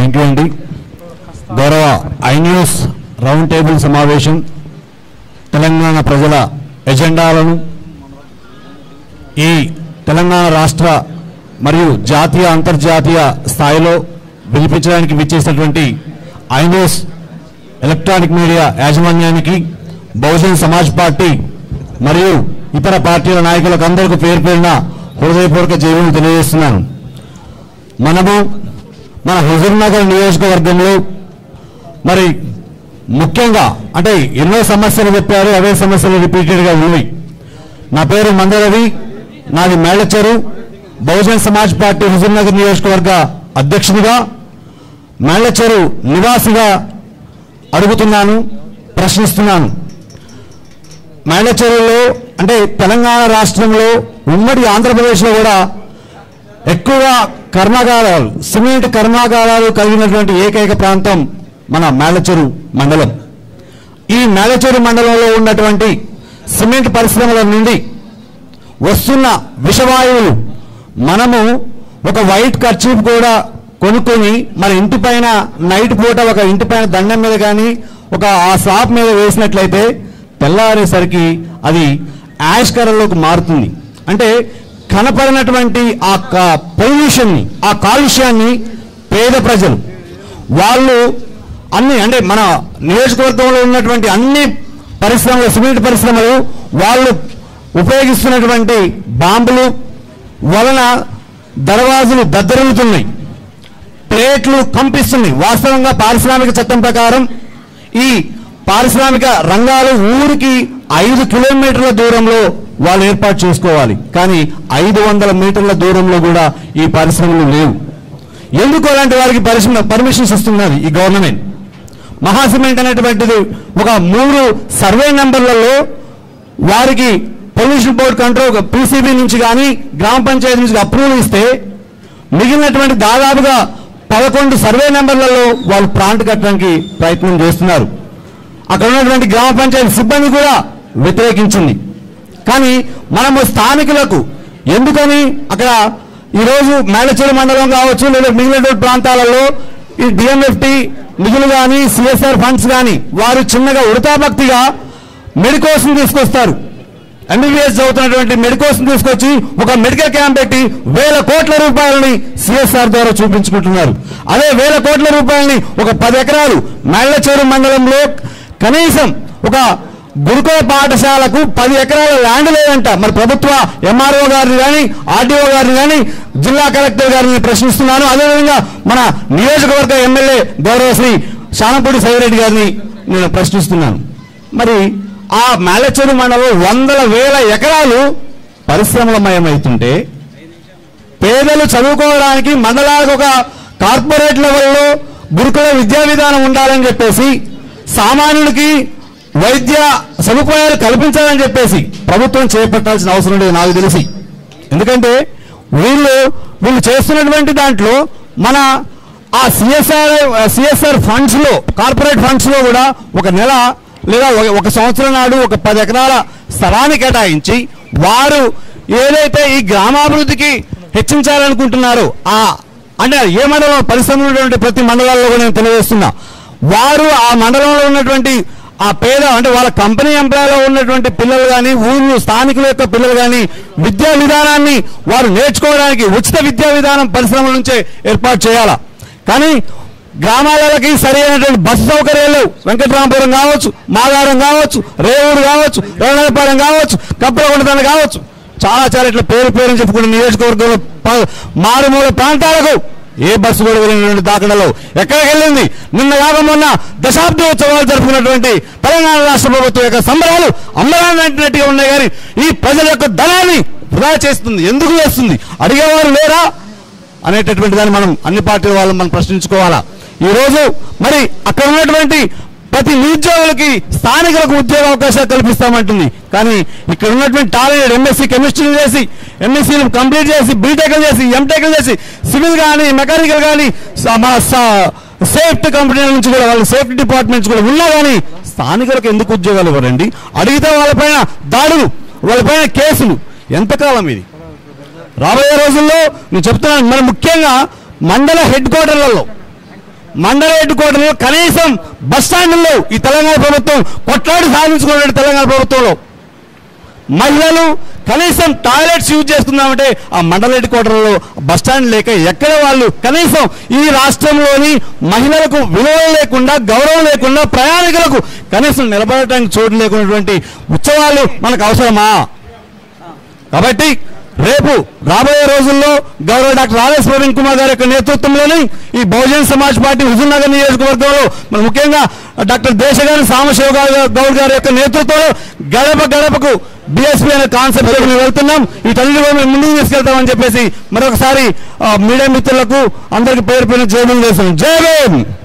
thank you అండి గౌరవ I news round table సమావేశం తెలంగాణ ప్రజల ఎజెండాలను ఈ తెలంగాణ రాష్ట్ర మరియు జాతీయ అంతర్జాతీయ స్థాయిలో వినిపించడానికి విచ్చేసినటువంటి ఐ న్యూస్ ఎలక్ట్రానిక్ మీడియా యాజమాన్యానికి బహుజన్ సమాజ్ పార్టీ మరియు ఇతర పార్టీల నాయకులకు అందరికీ పేరు పేరున హృదయపూర్వక జైలు తెలియజేస్తున్నాను మనము మన హుజూర్ నగర్ నియోజకవర్గంలో మరి ముఖ్యంగా అంటే ఎన్నో సమస్యలు చెప్పారు అవే సమస్యలు రిపీటెడ్గా ఉన్నాయి నా పేరు మందరవి నాది మేళచెరు బహుజన్ సమాజ్ పార్టీ హుజూర్ నగర్ నియోజకవర్గ అధ్యక్షుడిగా మేళచెరు నివాసిగా అడుగుతున్నాను ప్రశ్నిస్తున్నాను మేళచెరులో అంటే తెలంగాణ రాష్ట్రంలో ఉమ్మడి ఆంధ్రప్రదేశ్లో కూడా ఎక్కువగా కర్మాగారాలు సిమెంట్ కర్మాగారాలు కలిగినటువంటి ఏకైక ప్రాంతం మన మేళచెరు మండలం ఈ మేళచెరు మండలంలో ఉన్నటువంటి సిమెంట్ పరిశ్రమల నుండి వస్తున్న విషవాయువులు మనము ఒక వైట్ కర్చీఫ్ కూడా కొనుక్కొని మన ఇంటి పైన నైట్ పూట ఒక ఇంటి పైన దండం మీద కానీ ఒక ఆ షాప్ మీద వేసినట్లయితే తెల్లారేసరికి అది యాష్ కలర్లోకి మారుతుంది అంటే కనపడినటువంటి ఆ పొల్యూషన్ని ఆ కాలుష్యాన్ని పేద ప్రజలు వాళ్ళు అన్ని అంటే మన నియోజకవర్గంలో ఉన్నటువంటి అన్ని పరిశ్రమలు సిమెంట్ పరిశ్రమలు వాళ్ళు ఉపయోగిస్తున్నటువంటి బాంబులు వలన దర్వాజులు దద్దరిల్లుతున్నాయి ప్లేట్లు కంపిస్తున్నాయి వాస్తవంగా పారిశ్రామిక చట్టం ప్రకారం ఈ పారిశ్రామిక రంగాలు ఊరికి ఐదు కిలోమీటర్ల దూరంలో వాళ్ళు ఏర్పాటు చేసుకోవాలి కానీ ఐదు వందల మీటర్ల దూరంలో కూడా ఈ పరిశ్రమలు లేవు ఎందుకు అలాంటి వారికి పరిశ్రమ పర్మిషన్స్ ఇస్తున్నది ఈ గవర్నమెంట్ మహాసిమెంట్ అనేటువంటిది ఒక మూడు సర్వే నెంబర్లలో వారికి పొల్యూషన్ బోర్డ్ కంట్రోల్ పీసీబీ నుంచి కానీ గ్రామ పంచాయతీ నుంచి అప్రూవల్ ఇస్తే మిగిలినటువంటి దాదాపుగా పదకొండు సర్వే నెంబర్లలో వాళ్ళు ప్రాంట్ కట్టడానికి ప్రయత్నం చేస్తున్నారు అక్కడ ఉన్నటువంటి గ్రామ పంచాయతీ సిబ్బంది కూడా వ్యతిరేకించింది కానీ మనము స్థానికులకు ఎందుకని అక్కడ ఈరోజు మేళచేరు మండలం కావచ్చు లేదా మిగిలిన ప్రాంతాలలో ఈ డిఎంఎఫ్టి నిధులు కానీ సిఎస్ఆర్ ఫండ్స్ కానీ వారు చిన్నగా ఉడతాభక్తిగా మెడికోస్ని తీసుకొస్తారు ఎంబీబీఎస్ చదువుతున్నటువంటి మెడికోస్ని తీసుకొచ్చి ఒక మెడికల్ క్యాంప్ పెట్టి వేల కోట్ల రూపాయలని సిఎస్ఆర్ ద్వారా చూపించుకుంటున్నారు అదే వేల కోట్ల రూపాయలని ఒక పది ఎకరాలు మేళ్లచేరు మండలంలో కనీసం ఒక గురుకుల పాఠశాలకు పది ఎకరాల ల్యాండ్ లేదంట మరి ప్రభుత్వ ఎంఆర్ఓ గారిని కానీ ఆర్డీఓ గారిని కానీ జిల్లా కలెక్టర్ గారిని ప్రశ్నిస్తున్నాను అదేవిధంగా మన నియోజకవర్గ ఎమ్మెల్యే గౌరవ శ్రీ శానంపూడి సైరెడ్డి గారిని నేను ప్రశ్నిస్తున్నాను మరి ఆ మేలచెరు మండలం వందల వేల ఎకరాలు పరిశ్రమలమయమవుతుంటే పేదలు చదువుకోవడానికి మండలాలకు ఒక కార్పొరేట్ లెవెల్లో గురుకుల విద్యా విధానం ఉండాలని చెప్పేసి సామాన్యుడికి వైద్య సదుపాయాలు కల్పించాలని చెప్పేసి ప్రభుత్వం చేపట్టాల్సిన అవసరం లేదు నాకు తెలిసి ఎందుకంటే వీళ్ళు వీళ్ళు చేస్తున్నటువంటి దాంట్లో మన ఆ సిఎస్ఆర్ సిఎస్ఆర్ ఫండ్స్ లో కార్పొరేట్ ఫండ్స్ లో కూడా ఒక నెల లేదా ఒక- ఒక సంవత్సరం నాడు ఒక పది ఎకరాల స్థలాన్ని కేటాయించి వారు ఏదైతే ఈ గ్రామాభివృద్ధికి హెచ్చించాలనుకుంటున్నారో ఆ అంటే ఏ మండలం పరిశ్రమలో ఉన్నటువంటి ప్రతి మండలాల్లో కూడా నేను తెలియజేస్తున్నా వారు ఆ మండలంలో ఉన్నటువంటి ఆ పేద అంటే వాళ్ళ కంపెనీ ఎంప్లాయ్లో ఉన్నటువంటి పిల్లలు కానీ ఊరు స్థానికుల యొక్క పిల్లలు కానీ విద్యా విధానాన్ని వారు నేర్చుకోవడానికి ఉచిత విద్యా విధానం పరిశ్రమల నుంచే ఏర్పాటు చేయాలా కానీ గ్రామాలకి సరి అయినటువంటి బస్సు సౌకర్యాలు లేవు వెంకటరామపురం కావచ్చు మాగారం కావచ్చు రేవూరు కావచ్చు రేవణపాలెం కావచ్చు కప్పలకొండతన కావచ్చు చాలా చాలా ఇట్లా పేరు పేరు చెప్పుకునే నియోజకవర్గంలో ప- మారుమూల ప్రాంతాలకు ఏ బస్సు కూడా వెళ్ళినటువంటి దాఖలలో ఎక్కడికి వెళ్ళింది నిన్న కాక మొన్న దశాబ్ది ఉత్సవాలు జరుపుకున్నటువంటి తెలంగాణ రాష్ట్ర ప్రభుత్వం యొక్క సంబరాలు అమ్మరాన్ని అంటినట్టుగా ఉన్నాయి కానీ ఈ ప్రజల యొక్క ధనాన్ని వృధా చేస్తుంది ఎందుకు చేస్తుంది అడిగేవారు లేరా అనేటటువంటి దాన్ని మనం అన్ని పార్టీల వాళ్ళని మనం ప్రశ్నించుకోవాలా ఈ రోజు మరి అక్కడ ఉన్నటువంటి ప్రతి నిరుద్యోగులకి స్థానికులకు ఉద్యోగ అవకాశాలు కల్పిస్తామంటుంది కానీ ఇక్కడ ఉన్నటువంటి టాలెంటెడ్ ఎంఎస్సీ కెమిస్ట్రీ చేసి ఎంఎస్సీలు కంప్లీట్ చేసి బీటెక్ చేసి ఎంటెక్ చేసి సివిల్ కానీ మెకానికల్ కానీ స- మన సేఫ్టీ కంపెనీల నుంచి కూడా వాళ్ళ సేఫ్టీ డిపార్ట్మెంట్స్ కూడా ఉన్నా కానీ స్థానికులకు ఎందుకు ఉద్యోగాలు ఇవ్వరండి అడిగితే వాళ్ళపైన దాడులు వాళ్ళపైన కేసులు ఎంతకాలం ఇది రాబోయే రోజుల్లో నేను చెప్తున్నాను మరి ముఖ్యంగా మండల హెడ్ క్వార్టర్లలో మండల హెడ్ క్వార్టర్లో కనీసం బస్ స్టాండ్లో ఈ తెలంగాణ ప్రభుత్వం కొట్లాడి సాధించుకున్న తెలంగాణ ప్రభుత్వంలో మహిళలు కనీసం టాయిలెట్స్ యూజ్ చేస్తున్నామంటే ఆ మండల హెడ్ క్వార్టర్లో బస్ స్టాండ్ లేక ఎక్కడ వాళ్ళు కనీసం ఈ రాష్ట్రంలోని మహిళలకు విలువ లేకుండా గౌరవం లేకుండా ప్రయాణికులకు కనీసం నిలబడటానికి చోటు లేకున్నటువంటి ఉత్సవాలు మనకు అవసరమా కాబట్టి రేపు రాబోయే రోజుల్లో గౌరవ డాక్టర్ ఆర్ఎస్ ప్రవీణ్ కుమార్ గారి యొక్క నేతృత్వంలోని ఈ బహుజన్ సమాజ్ పార్టీ హుజూర్నగర్ నియోజకవర్గంలో మరి ముఖ్యంగా డాక్టర్ దేశగాని సాంబశివ గౌడ్ గారి యొక్క నేతృత్వంలో గడప గడపకు బీఎస్పీ అనే కాన్సెప్ట్ మేము వెళ్తున్నాం వీటన్నిటి కూడా మేము ముందుకు తీసుకెళ్తామని చెప్పేసి మరొకసారి ఆ, మీడియా మిత్రులకు అందరికి పేరు పేరు జయబులు చేస్తున్నాం జై భీమ్